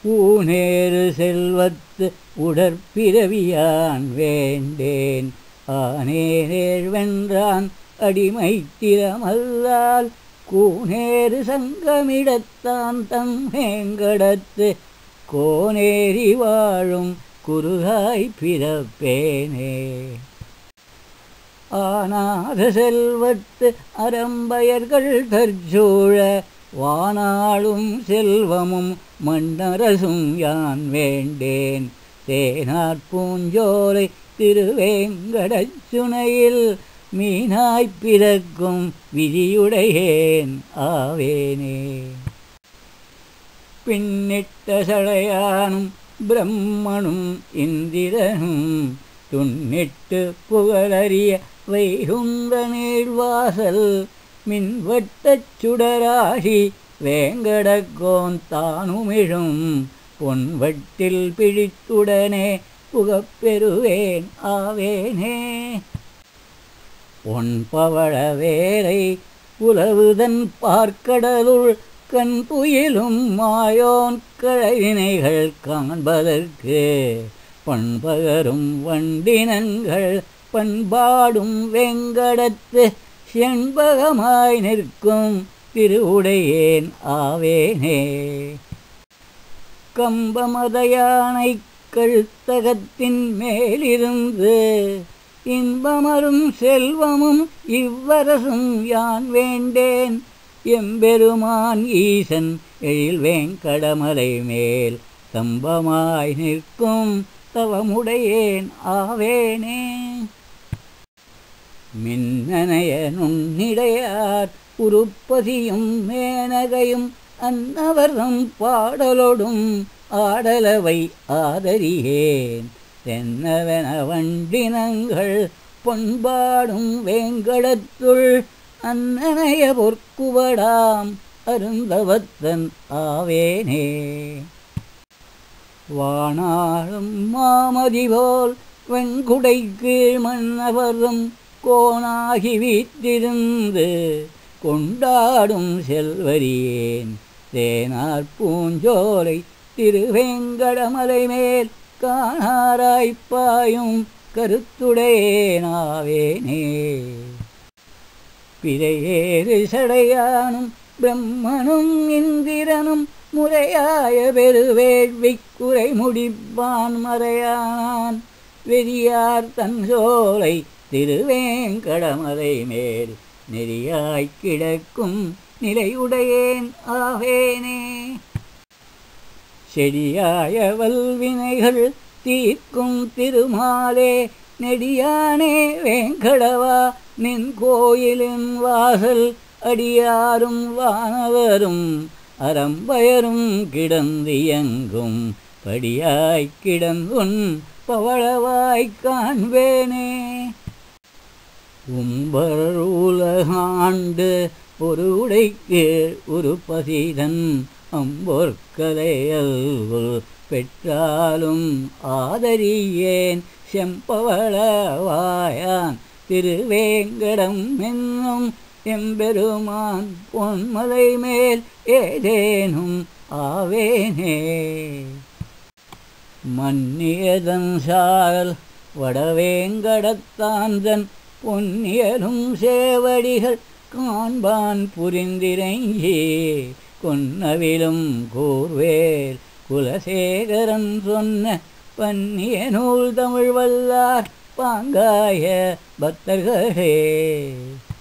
ஊனேறு செல்வத்து உடற்பிறவியான் வேண்டேன் ஆனேனேர் வென்றான் அடிமை திறமல்லால் கூனேறு சங்கமிடத்தான் தம் வேங்கடத்து கோனேறி வாழும் குருகாய் பிறப்பேனே ஆனாத செல்வத்து அறம்பயர்கள் தற்சூழ வானாளும் செல்வமும் மண்ணரசும் யான் வேண்டேன் தேனாற் பூஞ்சோலை திருவேங்கடச் சுனையில் மீனாய்ப் பிறக்கும் விதியுடையேன் ஆவேனே பின்னிட்ட சடையானும் பிரம்மனும் இந்திரனும் துன்னிட்டு புகழறிய வைகுந்த நீழ்வாசல் மின்வட்டச் சுடராகி வேங்கடக்கோன் தானுமிழும் பொன்வட்டில் பிடித்துடனே புகப்பெறுவேன் ஆவேனே பொன் பவழ வேரை உலவுதன் பார்க்கடலுள் கண் புயிலும் மாயோன் கழவினைகள் காண்பதற்கு பண்பகரும் வண்டினங்கள் பண்பாடும் வெங்கடத்து செண்பகமாய் நிற்கும் திருவுடையேன் ஆவேனே கம்பமத யானை கழுத்தகத்தின் மேலிருந்து இன்பமரும் செல்வமும் இவ்வரசும் யான் வேண்டேன் எம்பெருமான் ஈசன் எழில் வேங்கடமலை மேல் தம்பமாய் நிற்கும் தவமுடையேன் ஆவேனே மின்னனைய நுண்ணிடையார் உருப்பதியும் மேனகையும் அன்னவர்தம் பாடலொடும் ஆடலவை ஆதரியேன் தென்னவென வண்டினங்கள் பொன்பாடும் வேங்கடத்துள் அன்னனைய பொற்குவடாம் அருந்தவத்தன் ஆவேனே வானாளும் மாமதி போல் வெண்குடை கீழ் மன்னவரும் கோணாகி வீற்றிருந்து கொண்டாடும் செல்வரியேன் தேனார் பூஞ்சோலை திருவேங்கடமலை மேல் காணாராய்ப்பாயும் கருத்துடையேனாவேனே பிறையேறு சடையானும் பிரம்மனும் இந்திரனும் முறையாய பெருவேள்வி குறை முடிப்பான் மறையானான் வெறியார் தன் சோலை திருவேங்கடமலை மேல் நெறியாய்க் கிடக்கும் நிலையுடையேன் ஆவேனே செடியாய வல்வினைகள் தீர்க்கும் திருமாலே நெடியானே வேங்கடவா நின் கோயிலின் வாசல் அடியாரும் வானவரும் அறம்பயரும் கிடந்தியங்கும் படியாய்க் கிடந்துன் பவளவாய்க் காண்பேனே உம்பர் உலகாண்டு ஒரு உடைக்கு ஒரு பதிதன் அம்பொற்கலையல் பெற்றாலும் ஆதரியேன் செம்பவளவாயான் திருவேங்கடம் என்னும் எம்பெருமான் பொன்மலை மேல் ஏதேனும் ஆவேனே மன்னியதன் சால் வடவேங்கடத்தாந்தன் பொன்னியலும் சேவடிகள் காண்பான் புரிந்திரங்கி கொன்னவிலும் கூர்வேல் குலசேகரன் சொன்ன பன்னிய நூல் தமிழ் வல்லார் பாங்காய பக்தர்களே